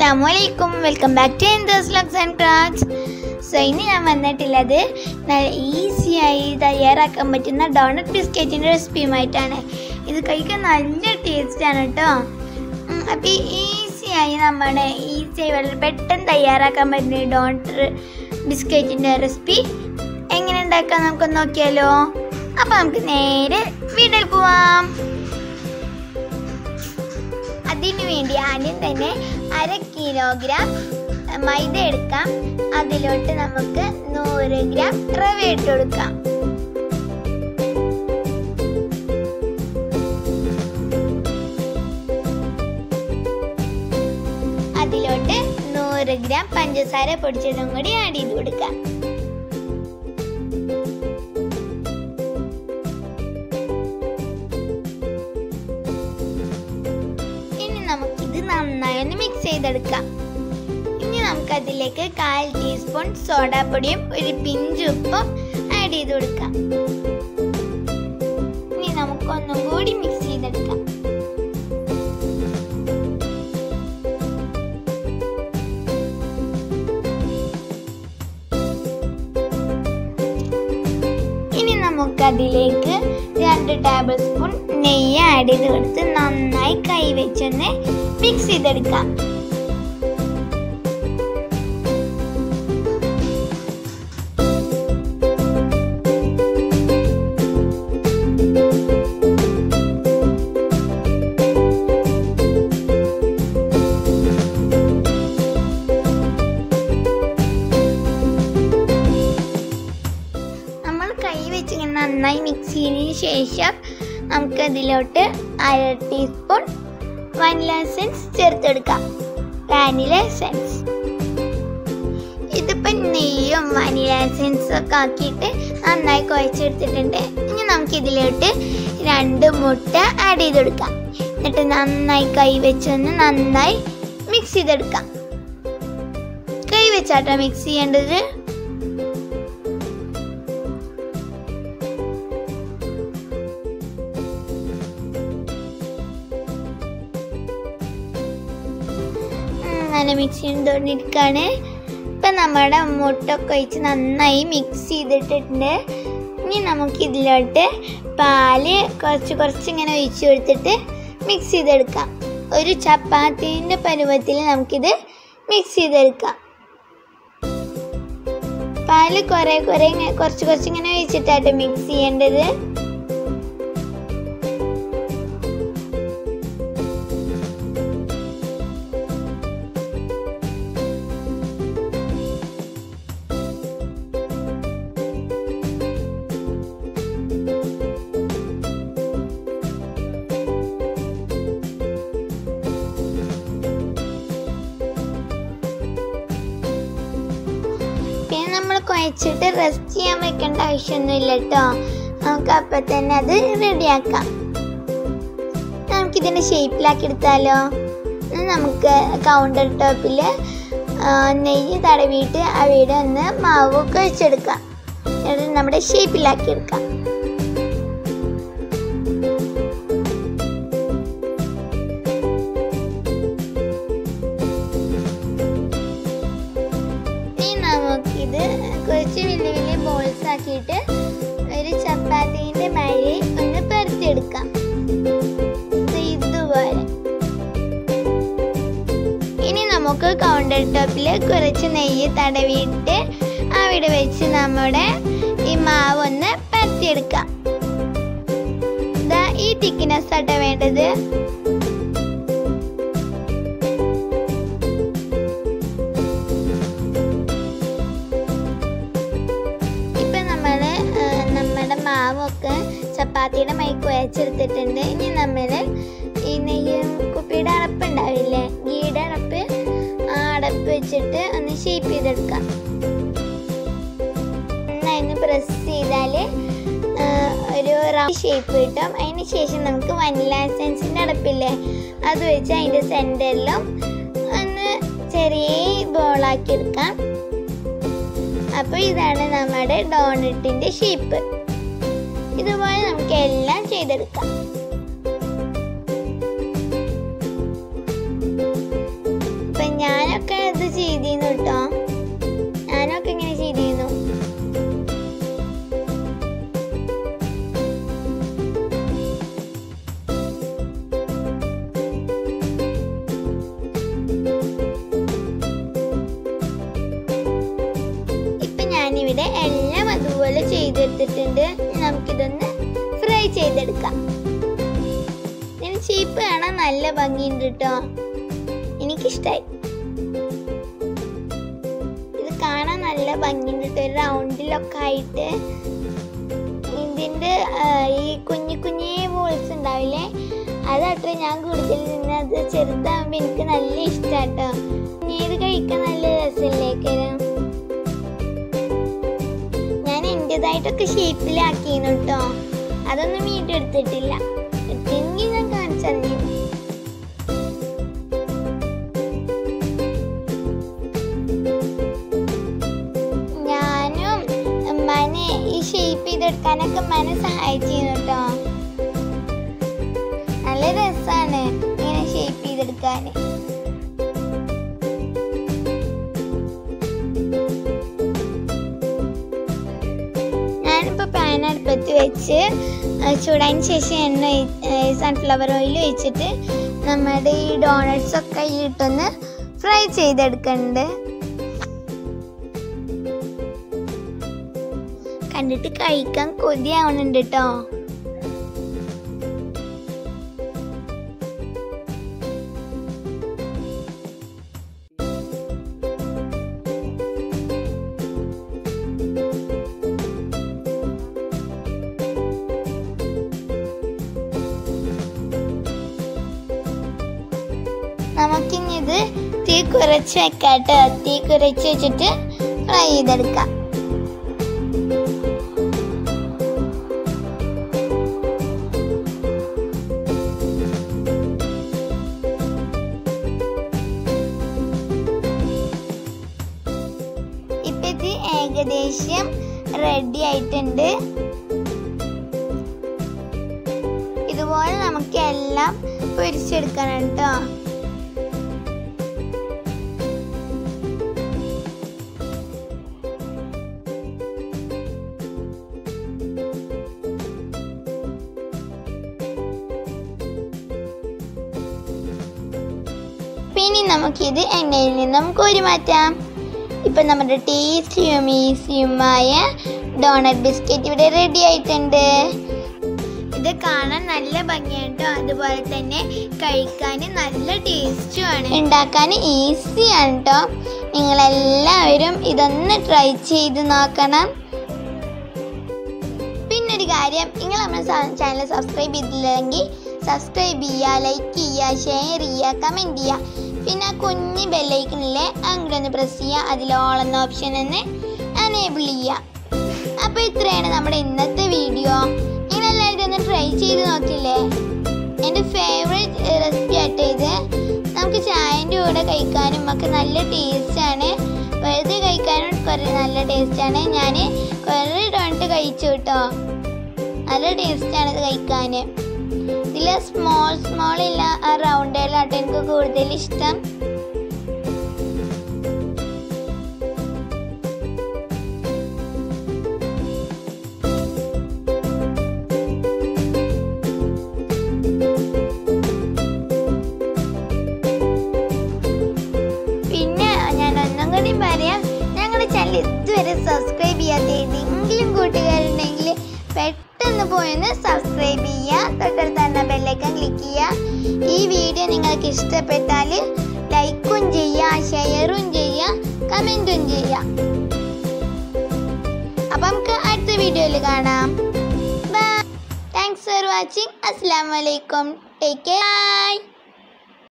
അസ്സാമു അലൈക്കും welcome back to എന്തേഴ്സ് ലക്സ് ആൻഡ് ക്രാഫ്റ്റ്സ് സോ ഇന്ന് ഞാൻ വന്നിട്ടുള്ളത് നല്ല ഈസിയായി തയ്യാറാക്കാൻ പറ്റുന്ന ഡോണറ്റ് ബിസ്ക്കറ്റിൻ്റെ റെസിപ്പിയുമായിട്ടാണ് ഇത് കഴിക്കാൻ നല്ല ടേസ്റ്റാണ് കേട്ടോ അപ്പോൾ ഈസിയായി നമ്മുടെ ഈസിയായി വളരെ പെട്ടെന്ന് തയ്യാറാക്കാൻ പറ്റുന്ന ഈ ഡോണറ്റ് ബിസ്ക്കറ്റിൻ്റെ റെസിപ്പി എങ്ങനെ ഉണ്ടാക്കാൻ നമുക്ക് നോക്കിയാലോ അപ്പോൾ നമുക്ക് നേരെ വീട്ടിൽ പോവാം അതിനു വേണ്ടി ആദ്യം തന്നെ അര കിലോഗ്രാം മൈദ എടുക്കാം അതിലോട്ട് നമുക്ക് നൂറ് ഗ്രാം റവ ഇട്ട് കൊടുക്കാം അതിലോട്ട് നൂറ് ഗ്രാം പഞ്ചസാര പൊടിച്ചതും കൂടി ആഡ് ചെയ്ത് കൊടുക്കാം ഇനി നമുക്കിത് നന്നായി ഒന്ന് മിക്സ് ചെയ്തെടുക്കാം ഇനി നമുക്ക് അതിലേക്ക് കാൽ ടീസ്പൂൺ സോഡാപ്പൊടിയും ഒരു പിഞ്ച് ഉപ്പും ആഡ് ചെയ്ത് കൊടുക്കാം ഇനി നമുക്ക് ഒന്നും കൂടി മിക്സ് ചെയ്തെടുക്കാം ഇനി നമുക്ക് അതിലേക്ക് രണ്ട് ടേബിൾ സ്പൂൺ നെയ്യ് ആഡ് ചെയ്ത് കൊടുത്ത് നന്നായി കൈ വെച്ചൊന്ന് മിക്സ് ചെയ്തെടുക്കാം നമ്മൾ കൈ വെച്ച് ഇങ്ങനെ നന്നായി മിക്സ് ചെയ്തതിന് ശേഷം നമുക്ക് അതിലോട്ട് അര ടീസ്പൂൺ വനില എസൻസ് ചേർത്തെടുക്കാം വാനില എസൻസ് ഇതിപ്പം നെയ്യും വനില എസൻസും ഒക്കെ ആക്കിയിട്ട് നന്നായി കുഴച്ചെടുത്തിട്ടുണ്ട് ഇനി നമുക്ക് ഇതിലോട്ട് രണ്ട് മുട്ട ആഡ് ചെയ്ത് കൊടുക്കാം എന്നിട്ട് നന്നായി കൈ വെച്ചൊന്ന് നന്നായി മിക്സ് ചെയ്തെടുക്കാം കൈ വെച്ചാട്ടോ മിക്സ് ചെയ്യേണ്ടത് നല്ല മിക്സ് ചെയ്തുകൊണ്ടിരിക്കുകയാണ് ഇപ്പം നമ്മുടെ മുട്ടൊക്കെ ഒഴിച്ച് നന്നായി മിക്സ് ചെയ്തിട്ടുണ്ട് ഇനി നമുക്ക് ഇതിലോട്ട് പാല് കുറച്ച് കുറച്ച് ഇങ്ങനെ ഒഴിച്ച് കൊടുത്തിട്ട് മിക്സ് ചെയ്തെടുക്കാം ഒരു ചപ്പാത്തീൻ്റെ പരുവത്തിൽ നമുക്കിത് മിക്സ് ചെയ്തെടുക്കാം പാല് കുറേ കുറേ ഇങ്ങനെ കുറച്ച് കുറച്ച് ഇങ്ങനെ ഒഴിച്ചിട്ടായിട്ട് മിക്സ് ചെയ്യേണ്ടത് പിന്നെ നമ്മൾ കുഴച്ചിട്ട് റെസ്റ്റ് ചെയ്യാൻ വെക്കേണ്ട ആവശ്യമൊന്നുമില്ല കേട്ടോ നമുക്ക് അപ്പം തന്നെ അത് റെഡിയാക്കാം നമുക്കിതിൻ്റെ ഷേപ്പിലാക്കി എടുത്താലോ ഇനി നമുക്ക് കൗണ്ടർ ടോപ്പിൽ നെയ്യ് തടവിയിട്ട് അവിടെ ഒന്ന് മാവ് കുഴച്ചെടുക്കാം എന്നിട്ട് നമ്മുടെ ഷേപ്പിലാക്കി എടുക്കാം ഇനി നമുക്കിത് കുറച്ച് വലിയ വലിയ ബോൾസ് ആക്കിയിട്ട് ഒരു ചപ്പാത്തീൻ്റെ മഴ ഒന്ന് പരത്തിയെടുക്കാം ദേ ഇതുപോലെ ഇനി നമുക്ക് കൗണ്ടർ ടോപ്പിൽ കുറച്ച് നെയ്യ് തടവിയിട്ട് അവിടെ വെച്ച് നമ്മുടെ ഈ മാവ് ഒന്ന് പരത്തിയെടുക്കാം ഇതാ ഈ തിക്നെസ് ആട്ടോ വേണ്ടത് ഇപ്പൊ നമ്മള് ആ, നമ്മുടെ മാവൊക്കെ ചപ്പാത്തിയുടെ മൈക്ക് കുഴച്ചെടുത്തിട്ടുണ്ട് ഇനി നമ്മള് ഈ നെയ്യ് കുപ്പിയുടെ അടപ്പ് ഉണ്ടാവില്ലേ ഗീയുടെ അടപ്പ് ആ അടപ്പ് വെച്ചിട്ട് ഒന്ന് ഷേപ്പ് ചെയ്തെടുക്കാം നന്നായി പ്രസ് ചെയ്താല് ആ, ഒരു റൗണ്ട് ഷേപ്പ് കിട്ടും അതിന് ശേഷം നമുക്ക് വനില എസൻസിന്റെ അടപ്പില്ലേ അത് വെച്ച് അതിന്റെ സെന്ററിലും ഒന്ന് ചെറിയ ബോളാക്കി എടുക്കാം അപ്പോൾ ഇതാണ് നമ്മുടെ ഡോണറ്റിന്റെ ഷേപ്പ് ഇതുപോലെ നമുക്ക് എല്ലാം ചെയ്തെടുക്കാം ഇപ്പൊ ഞാൻ ഫ്രൈ ചെയ്തെടുക്കാം ഇതിന് ഷേപ്പ് കാണാൻ നല്ല ഭംഗിയുണ്ട് കേട്ടോ എനിക്കിഷ്ടായി ഇത് കാണാൻ നല്ല ഭംഗിയുണ്ട് കേട്ടോ ഒരു റൗണ്ടിലൊക്കെ ആയിട്ട് ഇതിൻ്റെ ഈ കുഞ്ഞു കുഞ്ഞേ ബോൾസ് ഉണ്ടാവില്ലേ അതാട്ടോ ഞാൻ കൂടുതൽ നിന്ന് അത് ചെറുതാകുമ്പോൾ എനിക്ക് നല്ല ഇഷ്ടാട്ടോ ഇത് കഴിക്കാൻ നല്ല രസമില്ലേക്കരം ഞാൻ എൻ്റെതായിട്ടൊക്കെ ഷേപ്പിലാക്കിയിരുന്നു കേട്ടോ അതൊന്നും വീഡിയോ എടുത്തിട്ടില്ല എടുത്തെങ്കിൽ ഞാൻ കാണിച്ചു തന്നെ ഞാനും ഉമ്മാനെ ഈ ഷേപ്പ് ചെയ്തെടുക്കാനൊക്കെ ഉമ്മാനെ സഹായിച്ചിരുന്നു കേട്ടോ നല്ല രസമാണ് ഇങ്ങനെ ഷേപ്പ് ചെയ്തെടുക്കാൻ ഞാനിപ്പോൾ പാൻ അടുപ്പത്ത് വെച്ച് ചൂടായതിന് ശേഷം എണ്ണ സൺഫ്ലവർ ഓയിൽ ഒഴിച്ചിട്ട് നമ്മുടെ ഈ ഡോണറ്റ്സ് ഒക്കെ ഇട്ടൊന്ന് ഫ്രൈ ചെയ്തെടുക്കുന്നുണ്ട് കണ്ടിട്ട് കഴിക്കാൻ കൊതിയാവുന്നുണ്ട് കേട്ടോ നമുക്കിനി ഇത് തീ കുറച്ച് വെക്കാട്ടോ തീ കുറച്ച് വെച്ചിട്ട് ഫ്രൈ ചെയ്തെടുക്കാം ഇപ്പൊ ഇത് ഏകദേശം റെഡി ആയിട്ടുണ്ട് ഇതുപോലെ നമുക്ക് എല്ലാം പൊരിച്ചെടുക്കണം കേട്ടോ പിന്നെ നമുക്കിത് എണ്ണയിൽ നിന്നും കോരി മാറ്റാം ഇപ്പൊ നമ്മുടെ ടേസ്റ്റിയും ഈസിയുമായ ഡോണറ്റ് ബിസ്ക്കറ്റ് ഇവിടെ റെഡി ആയിട്ടുണ്ട് ഇത് കാണാൻ നല്ല ഭംഗിയുണ്ടോ അതുപോലെ തന്നെ കഴിക്കാൻ നല്ല ടേസ്റ്റുമാണ് ഉണ്ടാക്കാൻ ഈസിയാണ് കേട്ടോ നിങ്ങളെല്ലാവരും ഇതൊന്ന് ട്രൈ ചെയ്ത് നോക്കണം പിന്നൊരു കാര്യം നിങ്ങൾ നമ്മുടെ ചാനൽ സബ്സ്ക്രൈബ് ചെയ്തില്ലെങ്കിൽ സബ്സ്ക്രൈബ് ചെയ്യുക ലൈക്ക് ചെയ്യുക ഷെയർ ചെയ്യുക കമൻറ്റ് ചെയ്യുക പിന്നെ ആ കുഞ്ഞ് ബെല്ലൈക്കണില്ലേ അങ്ങോട്ട് ഒന്ന് പ്രസ് ചെയ്യുക അതിൽ ഓൾ എന്ന ഓപ്ഷൻ ഒന്ന് അനേബിൾ ചെയ്യുക അപ്പോൾ ഇത്രയാണ് നമ്മുടെ ഇന്നത്തെ വീഡിയോ നിങ്ങളെല്ലാവരും ഇതൊന്ന് ട്രൈ ചെയ്ത് നോക്കില്ലേ എൻ്റെ ഫേവറേറ്റ് റെസിപ്പി ആയിട്ട് ഇത് നമുക്ക് ചായൻ്റെ കൂടെ കഴിക്കാനും ഒക്കെ നല്ല ടേസ്റ്റാണ് വെറുതെ കഴിക്കാനും കുറേ നല്ല ടേസ്റ്റാണ് ഞാൻ കുറേ ഡോണ്ട് കഴിച്ചു കേട്ടോ നല്ല ടേസ്റ്റാണ് ഇത് കഴിക്കാൻ ഇതിൽ സ്മോൾ സ്മോൾ ഇല്ല ആ റൗണ്ടുകളാട്ടോ എനിക്ക് കൂടുതൽ ഇഷ്ടം പിന്നെ ഞാൻ ഒന്നും കൂടി പറയാം ഞങ്ങളുടെ ചാനൽ ഇതുവരെ സബ്സ്ക്രൈബ് ചെയ്യാത്ത ഏതെങ്കിലും കൂട്ടുകാരുണ്ടെങ്കിൽ പെട്ടെന്ന് പോയൊന്ന് സബ്സ്ക്രൈബ് ചെയ്യുക തൊട്ടടുത്ത് തന്നെ ബെല്ലൈക്കൺ ക്ലിക്ക് ചെയ്യുക ഈ വീഡിയോ നിങ്ങൾക്ക് ഇഷ്ടപ്പെട്ടാൽ ലൈക്കും ചെയ്യുക ഷെയറും ചെയ്യുക കമൻറ്റും ചെയ്യുക അപ്പം നമുക്ക് അടുത്ത വീഡിയോയിൽ കാണാം ബൈ താങ്ക്സ് ഫോർ വാച്ചിങ് അസ്സാം വലൈക്കും ടേക്ക് കെയർ ബൈ